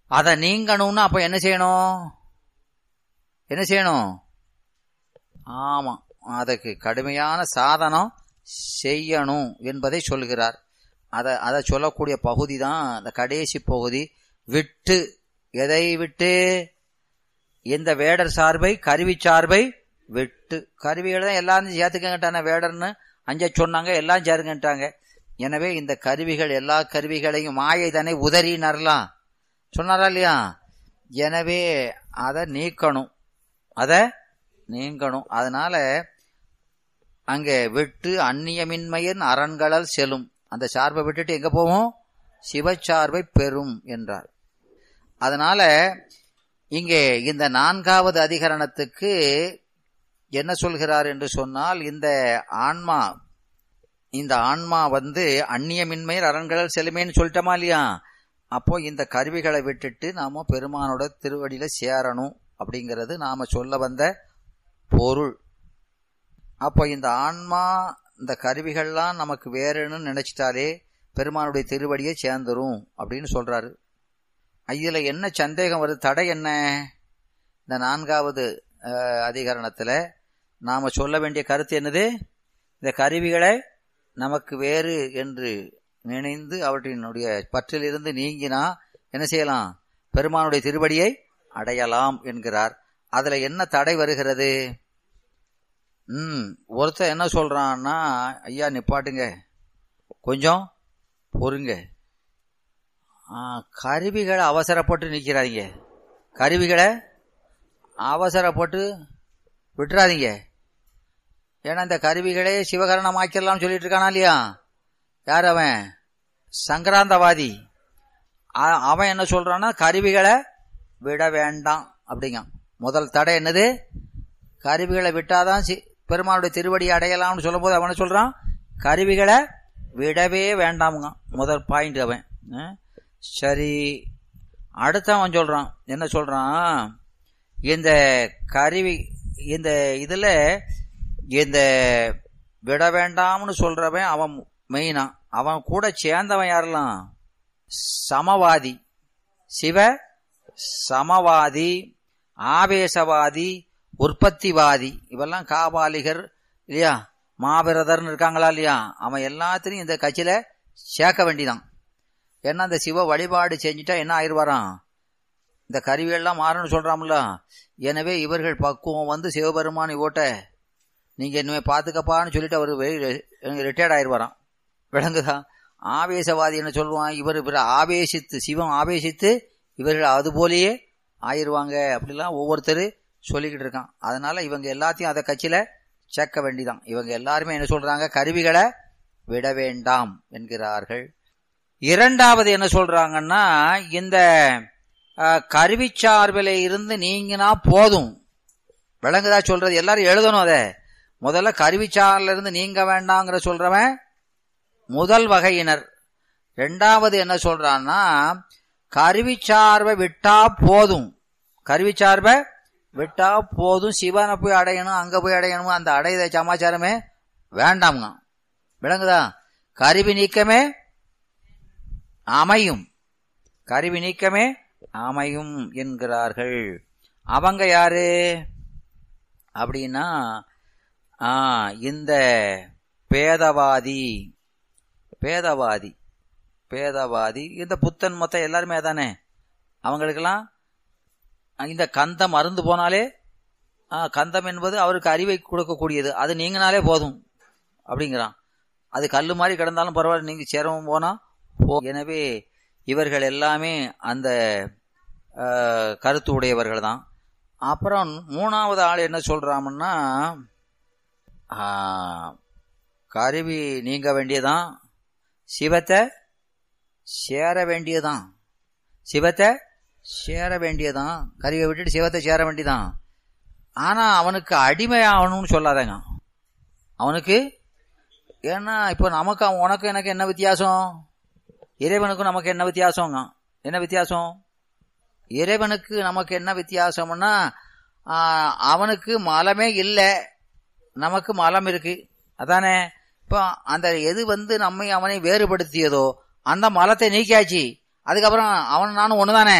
அதை நீங்கணும்னா அப்ப என்ன செய்யணும் என்ன செய்யணும் ஆமா அதுக்கு கடுமையான சாதனம் செய்யணும் என்பதை சொல்கிறார் அதை அதை சொல்லக்கூடிய பகுதி தான் அந்த கடைசி பகுதி விட்டு எதை விட்டு இந்த வேடர் சார்பை கருவி சார்பை விட்டு கருவிகளை தான் எல்லாரும் சேர்த்துக்கங்கிட்டான வேடர்னு அஞ்ச சொன்னாங்க எல்லாம் சேருங்கட்டாங்க எனவே இந்த கருவிகள் எல்லா கருவிகளையும் மாயை தானே உதறினர்லாம் சொன்னாரா இல்லையா எனவே அதை நீக்கணும் அதை நீங்கணும் அதனால அங்கே விட்டு அந்நியமின்மையின் அரண்களல் செல்லும் அந்த சார்பை விட்டுட்டு எங்க போவோம் சிவச்சார்பை பெறும் என்றார் அதனால இங்கே இந்த நான்காவது அதிகரணத்துக்கு என்ன சொல்கிறார் என்று சொன்னால் இந்த ஆன்மா இந்த ஆன்மா வந்து அந்நியமின்மையில் அரண்களல் செல்லுமேன்னு சொல்லிட்டோமா இல்லையா அப்போ இந்த கருவிகளை விட்டுட்டு நாம பெருமானோட திருவடியில சேரணும் அப்படிங்கிறது நாம சொல்ல வந்த பொருள் அப்போ இந்த ஆன்மா இந்த கருவிகள்லாம் நமக்கு வேறுன்னு நினைச்சிட்டாலே பெருமானுடைய திருவடியை சேர்ந்துரும் அப்படின்னு சொல்றாரு இதுல என்ன சந்தேகம் வருது தடை என்ன இந்த நான்காவது அஹ், அதிகரணத்துல நாம சொல்ல வேண்டிய கருத்து என்னது இந்த கருவிகளை நமக்கு வேறு என்று நினைந்து அவற்றினுடைய பற்றிலிருந்து நீங்கினா என்ன செய்யலாம் பெருமானுடைய திருவடியை அடையலாம் என்கிறார் அதுல என்ன தடை வருகிறது ம் ஒருத்தர் என்ன சொல்றான்னா ஐயா நிப்பாட்டுங்க கொஞ்சம் பொறுங்க ஆ, கருவிகளை அவசரப்பட்டு நிற்கிறாதீங்க கருவிகளை அவசரப்பட்டு விட்டுறாதீங்க ஏன்னா இந்த கருவிகளே சிவகரணமாக்கிடலாம்னு சொல்லிட்டு இருக்கானா இல்லையா யார் அவன் சங்கராந்தவாதி அ- அவன் என்ன சொல்றான்னா கருவிகளை விட வேண்டாம் அப்படிங்க முதல் தடை என்னது கருவிகளை விட்டாதான் சி- பெருமானுடைய திருவடி அடையலாம்னு சொல்லும்போது அவன் என்ன சொல்றான் கருவிகளை விடவே வேண்டாமுங்க முதல் பாயிண்ட் அவன் அஹ், சரி அடுத்தவன் சொல்றான் என்ன சொல்றான் இந்த கருவி இந்த இதுல இந்த விட வேண்டாம்னு சொல்றவன் அவன் மெயினா அவன் கூட சேர்ந்தவன் யாரெல்லாம் சமவாதி சிவ சமவாதி ஆவேசவாதி உற்பத்திவாதி இவெல்லாம் காபாலிகர் இல்லையா மாபிரதர்னு இருக்காங்களா இல்லையா அவன் எல்லாத்தையும் இந்த கட்சியில சேர்க்க வேண்டிதான் ஏன்னா இந்த சிவ வழிபாடு செஞ்சுட்டா என்ன ஆயிடுவாராம் இந்த கருவியெல்லாம் மாறணும்னு சொல்றாம்ல எனவே இவர்கள் பக்குவம் வந்து சிவபெருமானை ஓட்ட நீங்க இனிமே பாத்துக்கப்பான்னு சொல்லிட்டு அவர் ரிட்டையர்ட் ஆயிடுவாராம் விளங்குதா ஆவேசவாதி என்ன சொல்லுவான் இவர் இவர் ஆவேசித்து சிவம் ஆவேசித்து இவர்கள் அது போலயே ஆயிருவாங்க அப்படிலாம் ஒவ்வொருத்தர் சொல்லிக்கிட்டு இருக்கான் அதனால இவங்க எல்லாத்தையும் அதை கட்சியில சேர்க்க வேண்டிதான் இவங்க எல்லாருமே என்ன சொல்றாங்க கருவிகளை விட வேண்டாம் என்கிறார்கள் இரண்டாவது என்ன சொல்றாங்கன்னா இந்த அஹ், கருவிச்சார்பில இருந்து நீங்கினா போதும் விளங்குதா சொல்றது எல்லாரும் எழுதணும் அதை முதல்ல கருவிச்சார்ல இருந்து நீங்க வேண்டாங்கிற சொல்றவன் முதல் வகையினர் ரெண்டாவது என்ன சொல்றான்னா கருவிச்சார்பை விட்டா போதும் கருவிச்சார்பை விட்டா போதும் சிவனை போய் அடையணும் அங்க போய் அடையணும் அந்த அடையத சமாச்சாரமே வேண்டாம்ங்க விளங்குதா கருவி நீக்கமே அமையும் கருவி நீக்கமே அமையும் என்கிறார்கள் அவங்க யாரு அப்படின்னா ஆ, இந்த பேதவாதி பேதவாதி பேதவாதி இந்த புத்தன் மொத்தம் எல்லாருமே தானே அவங்களுக்கெல்லாம் இந்த கந்தம் மறந்து போனாலே ஆ, கந்தம் என்பது அவருக்கு அறிவை கொடுக்கக்கூடியது அது நீங்கினாலே போதும் அப்படிங்கிறான் அது கல்லு மாதிரி கிடந்தாலும் பரவாயில்ல நீங்க சிரமம் போனா போ எனவே இவர்கள் எல்லாமே அந்த ஆ, கருத்து உடையவர்கள் தான் அப்புறம் மூணாவது ஆள் என்ன சொல்றாங்கன்னா ஆ, கருவி நீங்க வேண்டியதான் சிவத்தை சேர வேண்டியதான் சிவத்தை சேர வேண்டியதான் கருவியை விட்டுட்டு சிவத்தை சேர வேண்டியதான் ஆனா அவனுக்கு அடிமை ஆகணும்னு சொல்லாதங்க அவனுக்கு ஏன்னா இப்போ நமக்கு அவன் உனக்கு எனக்கு என்ன வித்தியாசம் இறைவனுக்கும் நமக்கு என்ன வித்தியாசங்க என்ன வித்தியாசம் இறைவனுக்கு நமக்கு என்ன வித்தியாசம்னா ஆ, அவனுக்கு மலமே இல்லை நமக்கு மலம் இருக்கு அதானே இப்போ அந்த எது வந்து நம்மை அவனை வேறுபடுத்தியதோ அந்த மலத்தை நீக்கியாச்சு அதுக்கப்புறம் அவன் நானும் ஒண்ணுதானே